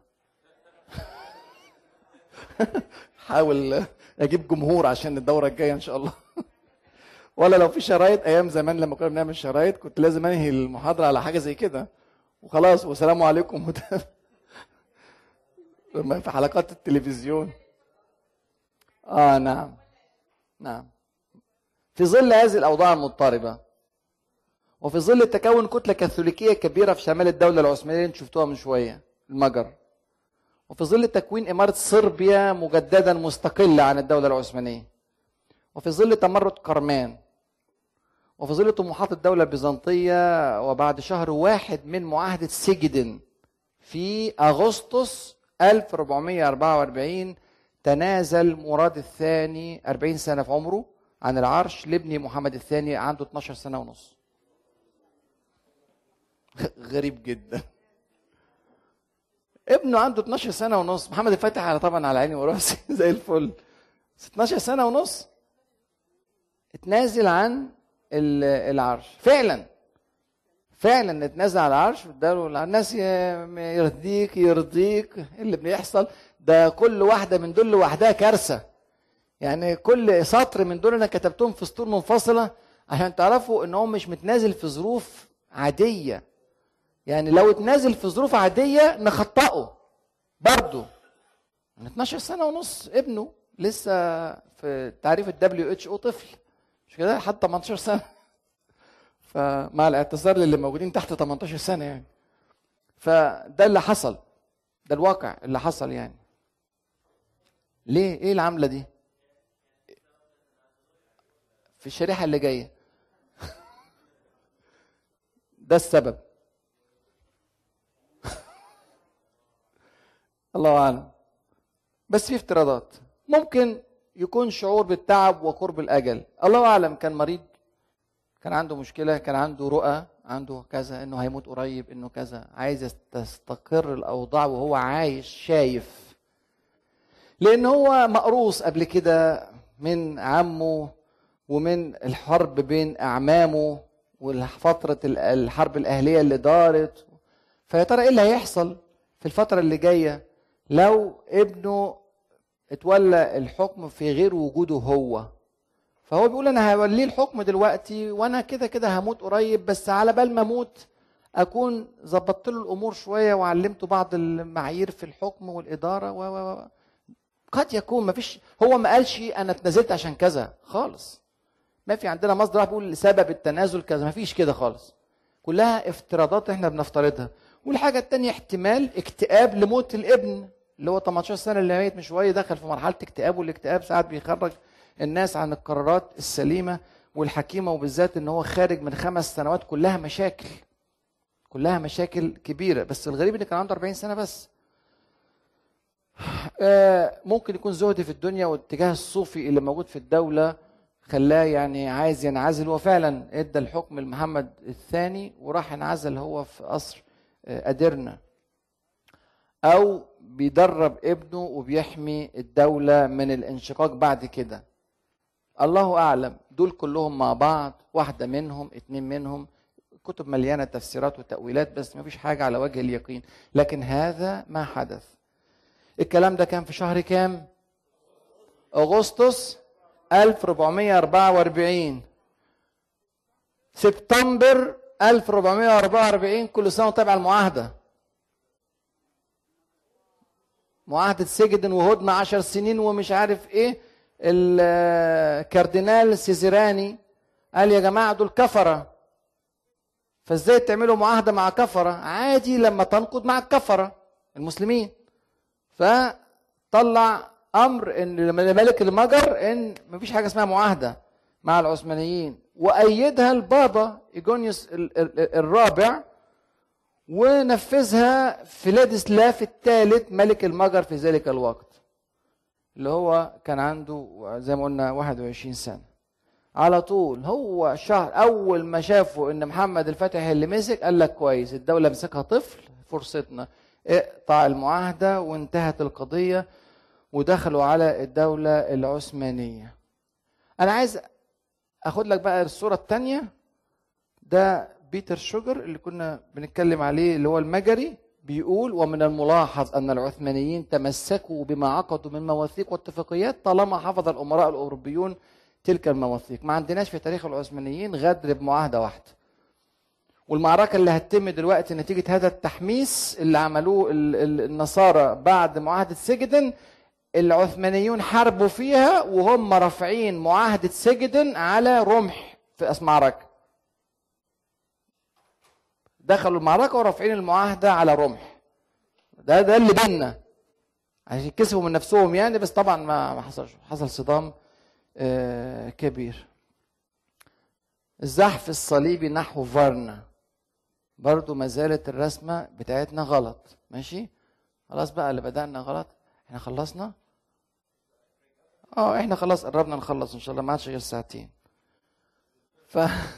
حاول أجيب جمهور عشان الدورة الجاية إن شاء الله ولا لو في شرايط أيام زمان لما كنا بنعمل شرايط كنت لازم أنهي المحاضرة على حاجة زي كده وخلاص والسلام عليكم وت- لما في حلقات التلفزيون اه نعم نعم في ظل هذه الاوضاع المضطربه وفي ظل تكون كتله كاثوليكيه كبيره في شمال الدوله العثمانيه اللي انتوا شفتوها من شويه المجر وفي ظل تكوين اماره صربيا مجددا مستقله عن الدوله العثمانيه وفي ظل تمرد قرمان وفي ظل طموحات الدوله البيزنطيه وبعد شهر واحد من معاهده سجدن في اغسطس 1444 تنازل مراد الثاني 40 سنه في عمره عن العرش لابن محمد الثاني عنده 12 سنه ونص غريب جدا ابنه عنده 12 سنه ونص محمد الفاتح على طبعا على عيني وراسي زي الفل بس 12 سنه ونص اتنازل عن ال- العرش فعلا فعلا اتنازل على العرش واداله الناس ي- يرضيك يرضيك إيه اللي بيحصل ده كل واحده من دول لوحدها كارثه يعني كل سطر من دول انا كتبتهم في سطور منفصله عشان تعرفوا ان هو مش متنازل في ظروف عاديه يعني لو اتنازل في ظروف عاديه نخطئه برضه من 12 سنه ونص ابنه لسه في تعريف الدبليو اتش او طفل مش كده لحد 18 سنه فمع الاعتذار للي موجودين تحت 18 سنه يعني فده اللي حصل ده الواقع اللي حصل يعني ليه ايه العمله دي في الشريحه اللي جايه ده السبب الله اعلم بس في افتراضات ممكن يكون شعور بالتعب وقرب الاجل الله اعلم كان مريض كان عنده مشكله كان عنده رؤى عنده كذا انه هيموت قريب انه كذا عايز تستقر الاوضاع وهو عايش شايف لان هو مقروص قبل كده من عمه ومن الحرب بين اعمامه وفتره الحرب الاهليه اللي دارت فيا ترى ايه اللي هيحصل في الفتره اللي جايه لو ابنه اتولى الحكم في غير وجوده هو فهو بيقول انا هوليه الحكم دلوقتي وانا كده كده هموت قريب بس على بال ما اموت اكون ظبطت له الامور شويه وعلمته بعض المعايير في الحكم والاداره و و قد يكون ما فيش هو ما قالش انا اتنازلت عشان كذا خالص ما في عندنا مصدر واحد بيقول سبب التنازل كذا ما فيش كده خالص كلها افتراضات احنا بنفترضها والحاجه الثانيه احتمال اكتئاب لموت الابن اللي هو 18 سنه اللي ميت من شويه دخل في مرحله اكتئاب والاكتئاب ساعات بيخرج الناس عن القرارات السليمه والحكيمه وبالذات ان هو خارج من خمس سنوات كلها مشاكل كلها مشاكل كبيره بس الغريب ان كان عنده 40 سنه بس ممكن يكون زهد في الدنيا والاتجاه الصوفي اللي موجود في الدوله خلاه يعني عايز ينعزل وفعلا ادى الحكم لمحمد الثاني وراح انعزل هو في قصر ادرنا او بيدرب ابنه وبيحمي الدوله من الانشقاق بعد كده الله اعلم دول كلهم مع بعض واحده منهم اتنين منهم كتب مليانه تفسيرات وتاويلات بس ما فيش حاجه على وجه اليقين لكن هذا ما حدث الكلام ده كان في شهر كام اغسطس 1444 سبتمبر 1444 كل سنه وتابع المعاهده معاهده سجدن وهدنه عشر سنين ومش عارف ايه الكاردينال سيزيراني قال يا جماعه دول كفره فازاي تعملوا معاهده مع كفره عادي لما تنقض مع الكفره المسلمين فطلع امر ان لملك المجر ان مفيش حاجه اسمها معاهده مع العثمانيين وايدها البابا ايجونيوس الرابع ونفذها فيلادسلاف الثالث ملك المجر في ذلك الوقت اللي هو كان عنده زي ما قلنا 21 سنه على طول هو شهر اول ما شافوا ان محمد الفاتح اللي مسك قال لك كويس الدوله مسكها طفل فرصتنا اقطع المعاهده وانتهت القضيه ودخلوا على الدوله العثمانيه انا عايز اخد لك بقى الصوره الثانيه ده بيتر شوجر اللي كنا بنتكلم عليه اللي هو المجري بيقول ومن الملاحظ ان العثمانيين تمسكوا بما عقدوا من مواثيق واتفاقيات طالما حفظ الامراء الاوروبيون تلك المواثيق ما عندناش في تاريخ العثمانيين غدر بمعاهده واحده والمعركه اللي هتتم دلوقتي نتيجه هذا التحميس اللي عملوه النصارى بعد معاهده سجدن العثمانيون حاربوا فيها وهم رافعين معاهده سجدن على رمح في معركه دخلوا المعركه ورافعين المعاهده على رمح ده ده اللي بينا عشان كسبوا من نفسهم يعني بس طبعا ما ما حصلش حصل صدام آه كبير الزحف الصليبي نحو فارنا برضو ما زالت الرسمة بتاعتنا غلط ماشي خلاص بقى اللي بدأنا غلط احنا خلصنا اه احنا خلاص قربنا نخلص ان شاء الله ما عادش غير ساعتين ف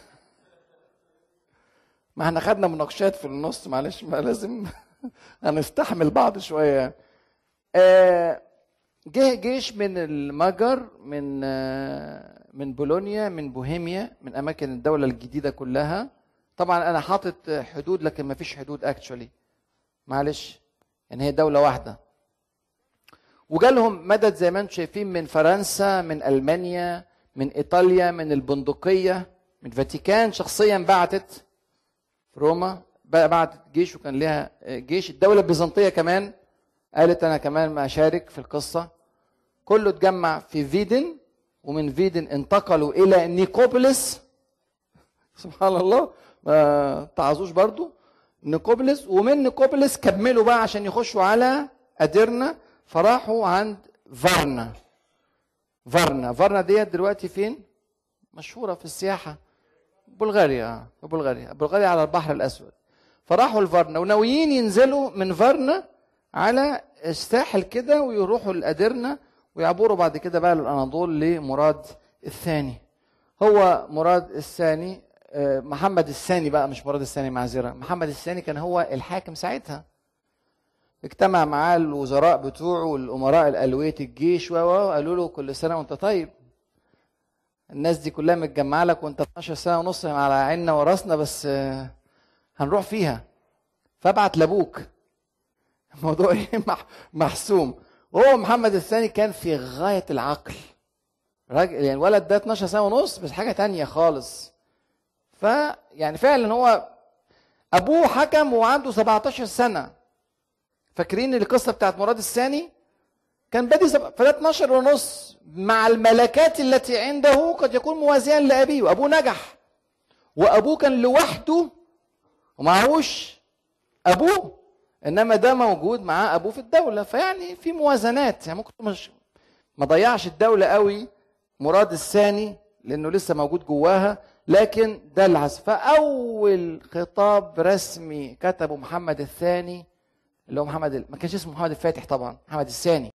ما احنا خدنا مناقشات في النص معلش ما لازم هنستحمل بعض شويه آه جه جيش من المجر من آه من بولونيا من بوهيميا من اماكن الدوله الجديده كلها طبعا انا حاطط حدود لكن ما فيش حدود اكشولي معلش يعني هي دوله واحده وجالهم مدد زي ما انتم شايفين من فرنسا من المانيا من ايطاليا من البندقيه من فاتيكان شخصيا بعتت في روما بعتت جيش وكان لها جيش الدوله البيزنطيه كمان قالت انا كمان ما اشارك في القصه كله اتجمع في فيدن ومن فيدن انتقلوا الى نيكوبوليس سبحان الله ما تعظوش برضو نيكوبوليس ومن نيكوبوليس كملوا بقى عشان يخشوا على اديرنا فراحوا عند فارنا فارنا فارنا ديت دلوقتي فين مشهوره في السياحه بلغاريا في بلغاريا بلغاريا على البحر الاسود فراحوا لفارنا وناويين ينزلوا من فارنا على الساحل كده ويروحوا لاديرنا ويعبروا بعد كده بقى للاناضول لمراد الثاني هو مراد الثاني آه، محمد الثاني بقى مش مراد الثاني معذره محمد الثاني كان هو الحاكم ساعتها اجتمع معاه الوزراء بتوعه والامراء الالويه الجيش و و- وقالوا له كل سنه وانت طيب الناس دي كلها متجمعه لك وانت 12 سنه ونص على عيننا وراسنا بس آه، هنروح فيها فابعت لابوك الموضوع ايه مح- محسوم وهو محمد الثاني كان في غايه العقل راجل يعني الولد ده 12 سنه ونص بس حاجه تانية خالص فيعني فعلا هو ابوه حكم وعنده 17 سنه فاكرين القصه بتاعت مراد الثاني كان بادي سب... فده 12 ونص مع الملكات التي عنده قد يكون موازيا لابيه وابوه نجح وابوه كان لوحده ومعهوش ابوه انما ده موجود معاه ابوه في الدوله فيعني في موازنات يعني ممكن مش ما ضيعش الدوله قوي مراد الثاني لانه لسه موجود جواها لكن ده العزف فاول خطاب رسمي كتبه محمد الثاني اللي هو محمد ال- ما كانش اسمه محمد الفاتح طبعا محمد الثاني